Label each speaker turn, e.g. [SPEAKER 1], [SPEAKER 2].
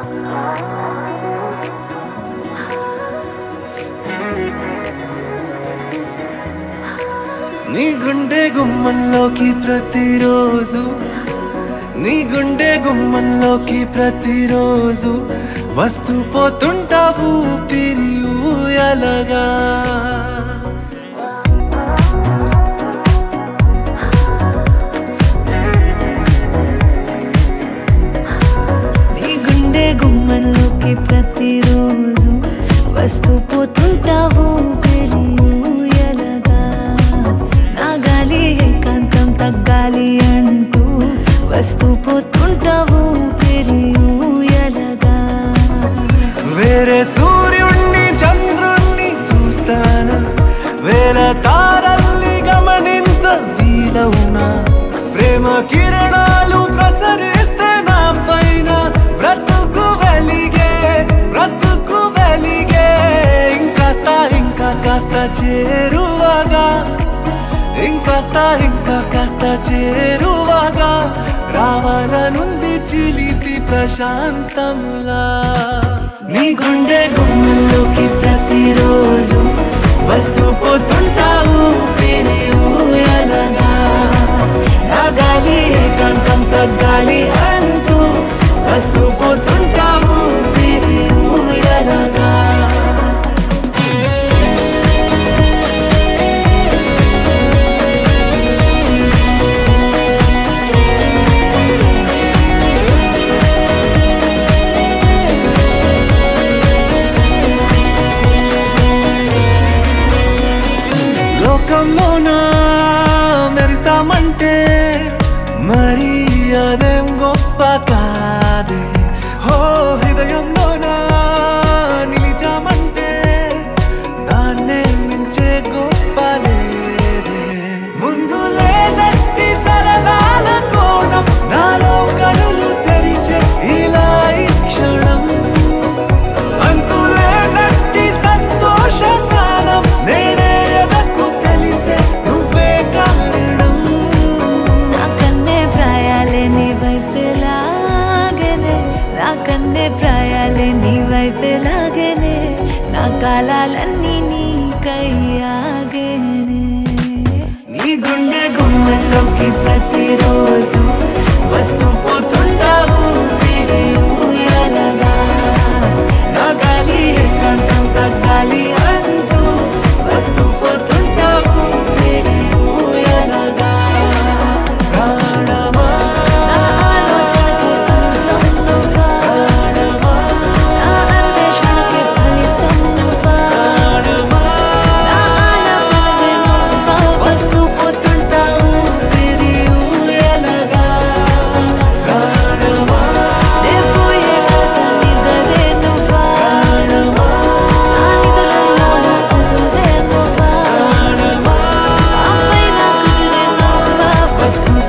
[SPEAKER 1] నీ గుండె గుమ్మంలోకి ప్రతిరోజు నీ గుండె గుమ్మంలోకి ప్రతిరోజు వస్తూ పోతుంటావు పిరియూయలగా
[SPEAKER 2] నీ గుండె గుమ్మంలోకి ప్రతిరోజు వస్తూ పోతుంటావు పెరియూయలగా నా గాలి ఏకాంతం తగ్గాలి అంటూ వస్తూ పోతుంటావు పెరియూయలగా
[SPEAKER 1] వేరే సూర్యుణ్ణి చంద్రుణ్ణి చూస్తానా వేల తారల్ని గమనించ వీలవునా ప్రేమ కిరణాలు ప్రసరిస్తే నా పైన బ్రతుకు వెలిగే బ్రతుకు వెలిగే ఇంకాస్త ఇంకా కాస్త చేరువగా ఇంకాస్త ఇంకా కాస్త చేరువగా రావాలనుంది చిలిపి ప్రశాంతంలా నీ గుండె గుమ్మంలోకి ప్రతిరోజు వస్తూ పోతుంటావు పెరియూయనగా నా గాలి ఏకాంతం తగ్గాలి అంటూ వస్తూ పోతుంటావు పెరియూయనగా లోకంలోనా మెరిసామంటే మరి అదేం గొప్ప కాదే హో హృదయంలోనా నిలిచామంటే దాన్నే మించే గొప్ప లేదే ముందు లేనట్టి సరదాల కోణం నాలో కనులు తెరిచే ఇలా ఈ క్షణం అంతులేనట్టి సంతోష స్నానం నేనే ఎదకు తెలిసే నువ్వే కారణం
[SPEAKER 2] నా కన్నే ప్రాయాలే నీ వైపేలాగనే నా కన్నే ప్రాయాలే నీ వైపేలాగనే నా కాలాలన్నీ నీకయ్యాగేనే
[SPEAKER 1] నీ గుండె గుమ్మంలోకి ప్రతిరోజు వస్తూ పోతుంటావు పిరియూయలగా నా గాలి ఏకాంతం తగ్గాలి అంటూ వస్తూ పోతుంటావు పిరియూయలగా ప్రాణమా
[SPEAKER 2] నా ఆలోచనకి అంతం నువ్వా
[SPEAKER 1] ప్రాణమా
[SPEAKER 2] నా అన్వేషణకి ఫలితం నువ్వా
[SPEAKER 1] ప్రాణమా
[SPEAKER 2] నా ఆలపనవే నువ్వా వస్తూ పోతుంటావు
[SPEAKER 1] పిరియూయలగా ప్రాణమా
[SPEAKER 2] లేపోయే కలత నిదరే నువ్వా
[SPEAKER 1] ప్రాణమా
[SPEAKER 2] నా నిదురల్లోన కుదురే నువ్వా
[SPEAKER 1] ప్రాణమా
[SPEAKER 2] ఆపై నా కుదిరే నువ్వా
[SPEAKER 1] వస్తూ